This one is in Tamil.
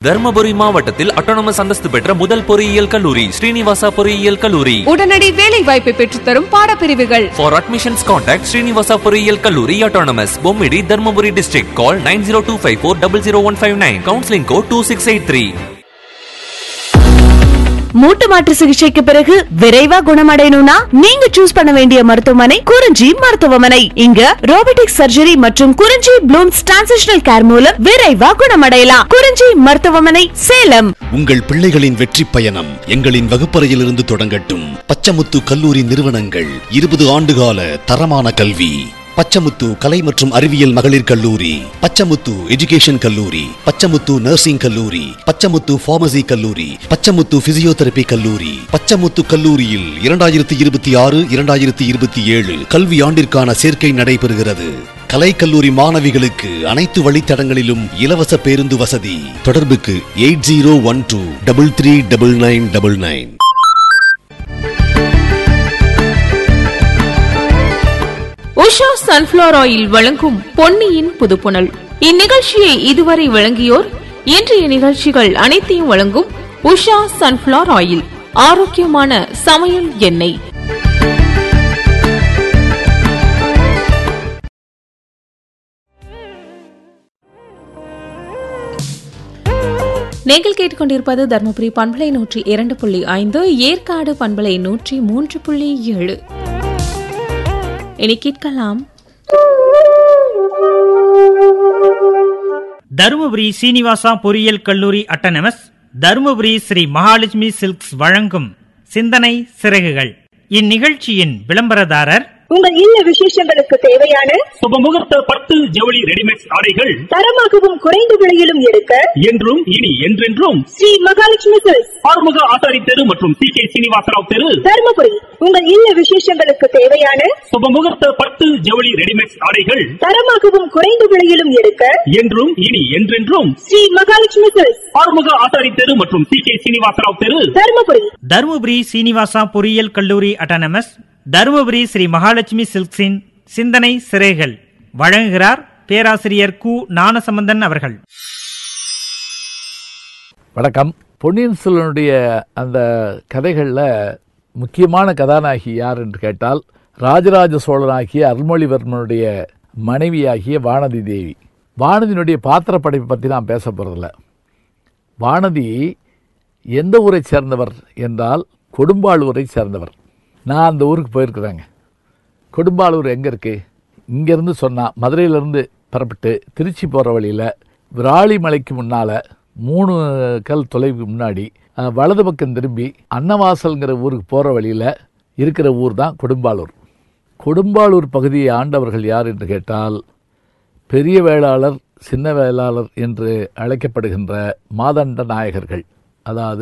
தர்மபுரி மாவட்டத்தில் அட்டானமஸ் அந்தஸ்து பெற்ற முதல் பொறியியல் கல்லூரி ஸ்ரீனிவாசா பொறியியல் கல்லூரி உடனடி வேலை வாய்ப்பை பெற்றுத்தரும் பாடப்பிரிவுகள் ஃபார் அட்மிஷன்ஸ் கான்டாக்ட் ஸ்ரீனிவாசா பொறியியல் கல்லூரி autonomous Bommidi Dharmapuri district call nine zero two five four double zero one five nine counselling code two six eight three மூட்டு மாற்று சிகிச்சைக்கு பிறகு விரைவா குணமடையணும்னா நீங்க சூஸ் பண்ண வேண்டிய மருத்துவமனை குறிஞ்சி மருத்துவமனை இங்க ரோபோட்டிக் சர்ஜரி மற்றும் குறிஞ்சி ப்ளூம்ஸ் டிரான்சிஷனல் கேர் மூலம் விரைவா குணமடையலாம் குறிஞ்சி மருத்துவமனை சேலம் உங்கள் பிள்ளைகளின் வெற்றி பயணம் எங்களின் வகுப்பறையிலிருந்து தொடங்கட்டும் பச்சமுத்து கல்லூரி நிறுவனங்கள் இருபது ஆண்டுகால தரமான கல்வி பச்சமுத்து கலை மற்றும் அறிவியல் மகளிர் கல்லூரி பச்சமுத்து எஜுகேஷன் கல்லூரி பச்சமுத்து நர்சிங் கல்லூரி பச்சமுத்து பார்மசி கல்லூரி பச்சமுத்து பிசியோதெரபி கல்லூரி பச்சமுத்து கல்லூரியில் இரண்டாயிரத்தி இருபத்தி ஆறு இரண்டாயிரத்தி இருபத்தி ஏழு கல்வி ஆண்டிற்கான சேர்க்கை நடைபெறுகிறது கலைக்கல்லூரி மாணவிகளுக்கு அனைத்து வழித்தடங்களிலும் இலவச பேருந்து வசதி தொடர்புக்கு eight zero one two double three double nine double nine Usha sunflower oil வழங்கும் பொன்னியின் புதுப்புணல் இந்நிகழ்ச்சியை இதுவரை வழங்கியோர் இன்றைய நிகழ்ச்சிகள் அனைத்தையும் வழங்கும் உஷா சன்ஃபிளவர் ஆயில் ஆரோக்கியமான சமையல் எண்ணெய் நீங்கள் கேட்டுக்கொண்டிருப்பது தர்மபுரி பண்பலை நூற்றி இரண்டு புள்ளி ஐந்து ஏற்காடு பண்பலை நூற்றி மூன்று புள்ளி ஏழு இனி கேட்கலாம் தருமபுரி சீனிவாசா பொறியியல் கல்லூரி அட்டனமஸ் தருமபுரி ஸ்ரீ மகாலட்சுமி சில்க்ஸ் வழங்கும் சிந்தனை சிறகுகள் இந்நிகழ்ச்சியின் விளம்பரதாரர் உங்கள் இல்ல விசேஷங்களுக்கு தேவையான சுபமுகூர்த்த பட்டு ஜவுளி ரெடிமேட் ஆடைகள் தரமாகவும் குறைந்த விலையிலும் எடுக்க என்றும் இனி என்றென்றும் ஸ்ரீ மகாலட்சுமி சில்க்ஸ் ஆறுமுக ஆசாரி தெரு மற்றும் சி கே சீனிவாசராவ் தெரு தருமபுரி உங்கள் இல்ல விசேஷங்களுக்கு தேவையான சுபமுகூர்த்த பட்டு ஜவுளி ரெடிமேட் ஆடைகள் தரமாகவும் குறைந்த விலையிலும் எடுக்க என்றும் இனி என்றென்றும் ஸ்ரீ மகாலட்சுமி சில்க்ஸ் ஆறுமுக ஆசாரி தெரு மற்றும் சி கே சீனிவாசராவ் தெரு தருமபுரி தருமபுரி சீனிவாசா பொறியியல் கல்லூரி அட்டனமஸ் தருமபுரி ஸ்ரீ மகாலட்சுமி சில்க்ஸின் சிந்தனை சிறைகள் வழங்குகிறார் பேராசிரியர் கு ஞானசம்பந்தன் அவர்கள் வணக்கம் பொன்னியின் செல்வனுடைய அந்த கதைகளில் முக்கியமான கதாநாயகி யார் என்று கேட்டால் ராஜராஜ சோழனாகிய அருள்மொழிவர்மனுடைய மனைவியாகிய வானதி தேவி வானதியினுடைய பாத்திர படைப்பு பற்றி நான் பேச போகிறதில்ல வானதி எந்த ஊரை சேர்ந்தவர் என்றால் கொடும்பாளூரை சேர்ந்தவர் நான் அந்த ஊருக்கு போயிருக்கிறேங்க கொடும்பாளூர் எங்கே இருக்குது இங்கேருந்து சொன்னால் மதுரையிலேருந்து புறப்பட்டு திருச்சி போகிற வழியில் விராலிமலைக்கு முன்னால் மூணு கல் தொலைவுக்கு முன்னாடி அஹ், வலது பக்கம் திரும்பி அன்னவாசல்ங்கிற ஊருக்கு போகிற வழியில் இருக்கிற ஊர் தான் கொடும்பாளூர் கொடும்பாளூர் பகுதியை ஆண்டவர்கள் யார் என்று கேட்டால் பெரிய வேளாளர் சின்ன வேளாளர் என்று அழைக்கப்படுகின்ற மாதண்ட நாயகர்கள் அதாவது